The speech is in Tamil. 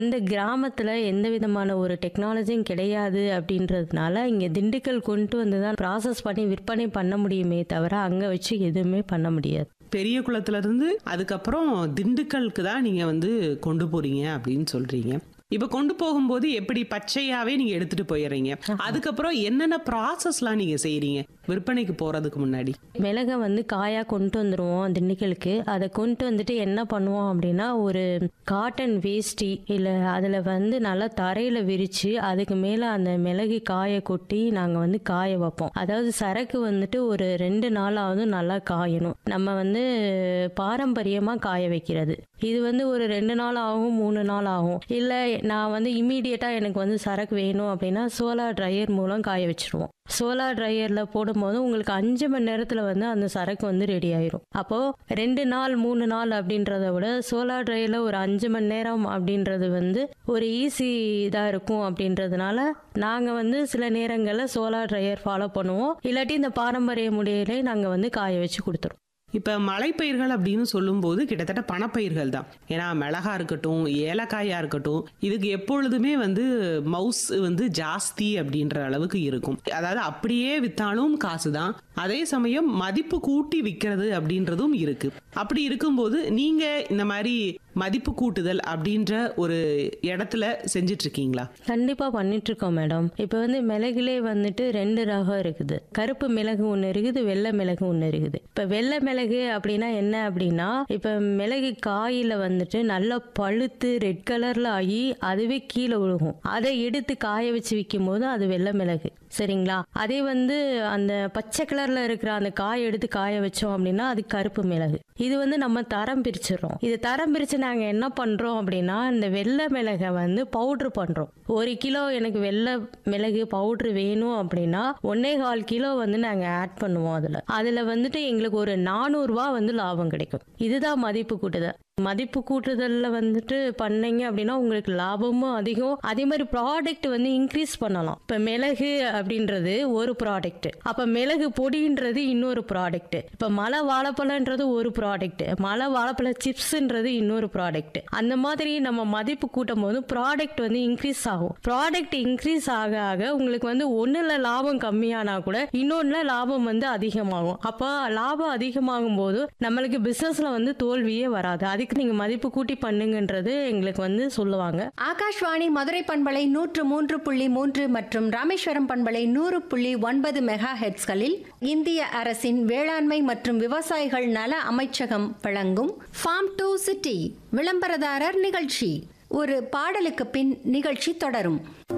இந்த கிராமத்துல எந்த விதமான ஒரு டெக்னாலஜியும் கிடையாது அப்படின்றதுனால இங்க திண்டுக்கல் கொண்டு வந்து தான் ப்ராசஸ் பண்ணி விற்பனை பண்ண முடியுமே தவிர அங்க வச்சு எதுவுமே பண்ண முடியாது பெரிய குளத்துல இருந்து அதுக்கப்புறம் திண்டுக்கலுக்கு தான் நீங்க வந்து கொண்டு போறீங்க அப்படின்னு சொல்றீங்க இப்ப கொண்டு போகும்போது எப்படி பச்சையாவே நீங்க எடுத்துட்டு போயிடுறீங்க அதுக்கப்புறம் என்னென்ன ப்ராசஸ்லாம் நீங்க செய்றீங்க விற்பனைக்கு போறதுக்கு முன்னாடி மிளகை வந்து காயாக கொண்டு வந்துடுவோம் திண்டுக்கலுக்கு அதை கொண்டு வந்துட்டு என்ன பண்ணுவோம் அப்படின்னா ஒரு காட்டன் வேஷ்டி இல்லை அதில் வந்து நல்லா தரையில் விரித்து அதுக்கு மேலே அந்த மிளகு காய கொட்டி நாங்கள் வந்து காய வைப்போம் அதாவது சரக்கு வந்துட்டு ஒரு ரெண்டு நாளாவது நல்லா காயணும் நம்ம வந்து பாரம்பரியமாக காய வைக்கிறது இது வந்து ஒரு ரெண்டு நாள் ஆகும் மூணு நாள் ஆகும் இல்லை நான் வந்து இம்மீடியட்டாக எனக்கு வந்து சரக்கு வேணும் அப்படின்னா சோலார் ட்ரையர் மூலம் காய வச்சிருவோம் சோலார் ட்ரையரில் போடும்போது உங்களுக்கு அஞ்சு மணி நேரத்தில் வந்து அந்த சரக்கு வந்து ரெடி ஆயிரும் அப்போது ரெண்டு நாள் மூணு நாள் அப்படின்றத விட சோலார் ட்ரையரில் ஒரு அஞ்சு மணி நேரம் அப்படின்றது வந்து ஒரு ஈஸி இதாக இருக்கும் அப்படின்றதுனால நாங்கள் வந்து சில நேரங்களில் சோலார் ட்ரையர் ஃபாலோ பண்ணுவோம் இல்லாட்டி இந்த பாரம்பரிய முறையிலே நாங்கள் வந்து காய வச்சு கொடுத்துருவோம் இப்ப மலைப்பயிர்கள் அப்படின்னு சொல்லும்போது கிட்டத்தட்ட பணப்பயிர்கள் தான் ஏன்னா மிளகா இருக்கட்டும் ஏலக்காயா இருக்கட்டும் இதுக்கு எப்பொழுதுமே வந்து மவுஸ் வந்து ஜாஸ்தி அப்படின்ற அளவுக்கு இருக்கும் அதாவது அப்படியே வித்தாலும் காசு தான் அதே சமயம் மதிப்பு கூட்டி விற்கிறது அப்படின்றதும் இருக்கு அப்படி இருக்கும்போது நீங்க இந்த மாதிரி மதிப்பு கூட்டுதல் அப்படின்ற ஒரு இடத்துல செஞ்சிட்டு இருக்கீங்களா கண்டிப்பா பண்ணிட்டு இருக்கோம் மேடம் இப்போ வந்து மிளகுலே வந்துட்டு ரெண்டு ரகம் இருக்குது கருப்பு மிளகு ஒன்று இருக்குது வெள்ளை மிளகு ஒன்று இருக்குது இப்போ வெள்ளை மிளகு அப்படின்னா என்ன அப்படின்னா இப்போ மிளகு காயில வந்துட்டு நல்லா பழுத்து ரெட் கலர்ல ஆகி அதுவே கீழே விழுகும் அதை எடுத்து காய வச்சு விற்கும் போது அது வெள்ளை மிளகு சரிங்களா அதே வந்து அந்த பச்சை கலர்ல இருக்கிற அந்த காய் எடுத்து காய வச்சோம் அப்படின்னா அது கருப்பு மிளகு இது வந்து நம்ம தரம் பிரிச்சிடுறோம் இது தரம் பிரிச்சு நாங்க என்ன பண்றோம் அப்படின்னா இந்த வெள்ளை மிளகை வந்து பவுடர் பண்றோம் ஒரு கிலோ எனக்கு வெள்ளை மிளகு பவுடர் வேணும் அப்படின்னா ஒன்னே கால் கிலோ வந்து நாங்க ஆட் பண்ணுவோம் அதுல அதுல வந்துட்டு எங்களுக்கு ஒரு நானூறு ரூபாய் வந்து லாபம் கிடைக்கும் இதுதான் மதிப்பு கூட்டுதல் மதிப்பு கூட்டுதல்ல வந்துட்டு பண்ணீங்க அப்படின்னா உங்களுக்கு லாபமும் அதிகம் அதே மாதிரி ப்ராடக்ட் வந்து இன்க்ரீஸ் பண்ணலாம் இப்ப மிளகு அப்படின்றது ஒரு ப்ராடக்ட் அப்ப மிளகு பொடின்றது இன்னொரு ப்ராடக்ட் இப்ப மலை வாழைப்பழம்ன்றது ஒரு ப்ராடக்ட் மலை வாழைப்பழ சிப்ஸ்ன்றது இன்னொரு ப்ராடக்ட் அந்த மாதிரி நம்ம மதிப்பு கூட்டும் போது ப்ராடக்ட் வந்து இன்க்ரீஸ் ஆகும் ப்ராடக்ட் இன்க்ரீஸ் ஆக ஆக உங்களுக்கு வந்து ஒண்ணுல லாபம் கம்மியானா கூட இன்னொன்னுல லாபம் வந்து அதிகமாகும் அப்ப லாபம் அதிகமாகும் போது நம்மளுக்கு பிசினஸ்ல வந்து தோல்வியே வராது அதுக்கு நீங்க மதிப்பு கூட்டி பண்ணுங்கன்றது எங்களுக்கு வந்து சொல்லுவாங்க ஆகாஷ்வாணி மதுரை பண்பலை நூற்று மூன்று புள்ளி மூன்று மற்றும் ராமேஸ்வரம் பண்பலை நூறு புள்ளி ஒன்பது மெகா ஹெட்ஸ்களில் இந்திய அரசின் வேளாண்மை மற்றும் விவசாயிகள் நல அமைச்சகம் வழங்கும் ஃபார்ம் டு சிட்டி விளம்பரதாரர் நிகழ்ச்சி ஒரு பாடலுக்கு பின் நிகழ்ச்சி தொடரும்